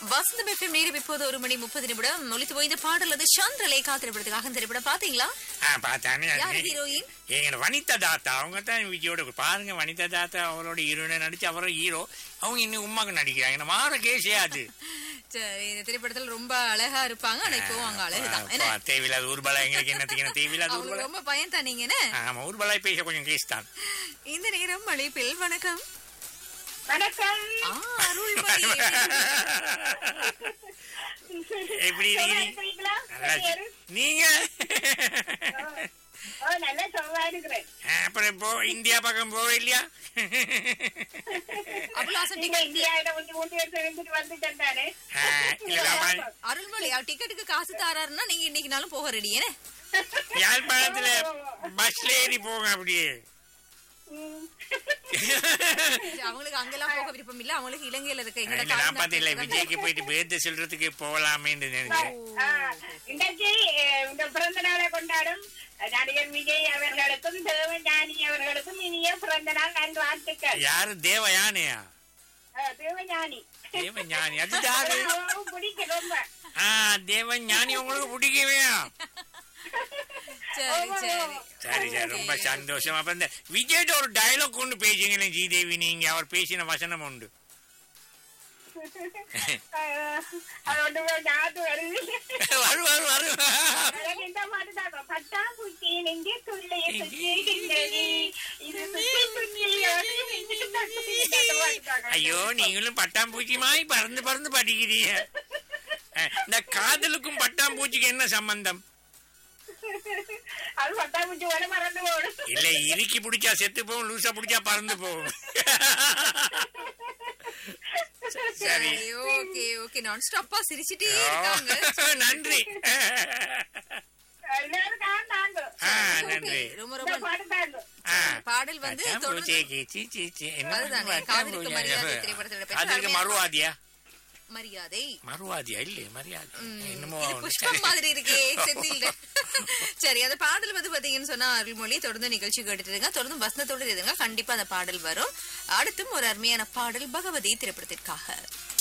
வசந்தம் FM நேரம் இப்போது ஒரு மணி முப்பது நிமிடம் ஒலித்து போய் இந்த பாடல் அது சந்திரலேகா திரைப்படத்துக்காக இந்த திரைப்படம் பாத்தீங்களா ஆ, பார்த்தானே யார் ஹீரோயின் எங்க வனிதா தாத்தா அவங்க தான் விஜயோட பாருங்க வனிதா தாத்தா அவரோட ஹீரோயினை நடிச்சு அவரோட ஹீரோ அவங்க இன்னும் உமாக்கு நடிக்கிறாங்க இந்த மாற கேஸே அது சரி இந்த திரைப்படத்துல ரொம்ப அழகா இருப்பாங்க ஆனா இப்போ அவங்க அழகுதான் என்ன அப்பா, தேவையில்லாத ஊர்பலா எங்களுக்கு என்னத்துக்கு என்ன தேவையில்லாத அவங்களுக்கு ஊர்பலா ரொம்ப பயம் தானீங்க என்ன ஆமா ஊர்பலாய் பேச கொஞ்சம் கேஸ் தான் இந்த நேரம் அழைப்பில் வணக்கம் வணக்கம் ஆ, அருள்மொழி எப்படி சும்மா இருக்கீங்க இருக்கிறீங்களா? நல்லா சரி. இருக்கு. நீங்க ஓ, நல்லா சும்மா இருக்கிறேன் ஆ, அப்புறம் இப்போ இந்தியா பக்கம் போக இல்லையா அவ்வளவு ஆசை நீங்க டிக்கெட் இந்தியாவில கொஞ்சம் ஊட்டி எடுத்து இருந்துட்டு வந்துட்டேன் தானே ஆ, இல்ல நான் அருள்மொழி அவர் டிக்கெட்டுக்கு காசு தாராருன்னா நீங்க இன்னைக்கு நாளும் போக ரெடி என்ன யாழ்ப்பாணத்துல பஸ்ல ஏறி போங்க அப்படியே ம். அவங்களுக்கு அங்கெல்லாம் போக விருப்பம் இல்ல அவங்களுக்கு இலங்கையில இருக்க எங்கட இல்ல, நான் தாய்நாட்டுல பார்த்தேன் தான் விஜய்க்கு போயிட்டு பேர்த்து சொல்றதுக்கு போகலாமேன்னு நினைச்சேன் ஆ, இன்றைக்கு அஹ், இந்த பிறந்த நாளை கொண்டாடும் நடிகர் விஜய் அவர்களுக்கும் தேவஞானி அவர்களுக்கும் இனிய பிறந்த நாள் நல்வாழ்த்துக்கள் யாரு தேவ யானையா அஹ், தேவஞானி தேவ ஞானி அது யாரு அவருக்கு பிடிக்கும் ரொம்ப ஆ தேவ ஞானி உங்களுக்கு பிடிக்கவே சரி சரி சரி சரி ரொம்ப சந்தோஷம் அப்ப இந்த விஜய்ட ஒரு டயலாக் கொண்டு பேசுங்களேன் ஜீதேவி நீங்க அவர் பேசின வசனம் உண்டு அஹ், அது ஒன்று ஞாபகம் வருது வரு வரு வரு எனக்கு இந்த பாட்டு தான் பட்டாம்பூச்சி நெஞ்சே துள்ளை சுற்றியிருக்கின்றது. இது சுற்றி சுற்றி ஓடி நெஞ்சுக்கு தட்டுது. இந்த பாட்டு தாங்க. ஐயோ நீங்களும் பட்டாம்பூச்சி மாதிரி பறந்து பறந்து படிக்கிறீங்க அஹ், இந்த காதலுக்கும் பட்டாம்பூச்சிக்கு என்ன சம்பந்தம் அது பட்டாம்பூச்சி ஓட மறந்து போடும் இல்ல இறுக்கி பிடிச்சா செத்து போகும் லூசா பிடிச்சா பறந்து போகும் சரி சரி ஓகே ஓகே நான் ஸ்டாப்பா சிரிச்சிட்டே இருக்காங்க நன்றி எல்லாரும் தான் தாங்க ஆ, நன்றி ரொம்ப இந்த ரொம்ப பாட்டு தாங்க ஆ. பாடல் வந்து தொடர்ந்து பட்டாம்பூச்சி, சீ, சீ, சீ. என்ன அதுதானே, பட்டாம்பூச்சி? காதலுக்கு மரியாதை திரைப்படத்தோட பேர் காதலுக்கு அருமையான மறுவாதியா மரியாதை மறுவாதியா இல்லையே மரியாதை என்னமோ இது புஷ்பம் மாதிரி இருக்கே செந்தில் சரி அந்த பாடல் வந்து பாத்தீங்கன்னு சொன்னா அருள்மொழி தொடர்ந்து நிகழ்ச்சி கேட்டுட்டு இருங்க தொடர்ந்து வசந்தத்தோடு இருங்க கண்டிப்பா அந்த பாடல் வரும் அடுத்தும் ஒரு அருமையான பாடல் பகவதி திரைப்படத்திற்காக